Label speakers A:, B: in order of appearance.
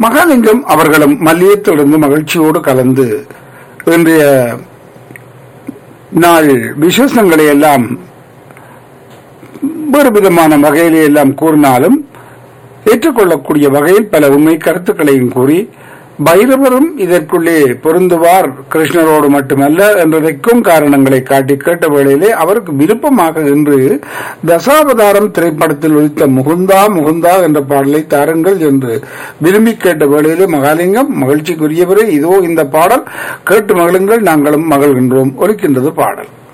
A: மகாலிங்கம் அவர்களும் மல்லியத்திலிருந்து மகிழ்ச்சியோடு கலந்து இன்றைய நாள் விசேஷங்களை எல்லாம் வேறு விதமான வகையிலே எல்லாம் கூறினாலும் ஏற்றுக்கொள்ளக்கூடிய வகையில் பல உண்மை கருத்துக்களையும் கூறி பைரவரும் இதற்குள்ளே பொருந்துவார் கிருஷ்ணரோடு மட்டுமல்ல என்றதற்கும் காரணங்களை காட்டி கேட்ட வேளையிலே அவருக்கு விருப்பமாக இன்று தசாவதாரம் திரைப்படத்தில் ஒழித்த முகுந்தா முகுந்தா என்ற பாடலை தாருங்கள் என்று விரும்பி கேட்ட வேளையிலே மகாலிங்கம் மகிழ்ச்சிக்குரியவரே இதோ இந்த பாடல் கேட்டு மகிழுங்கள் நாங்களும் மகிழ்கின்றோம் ஒலிக்கின்றது பாடல்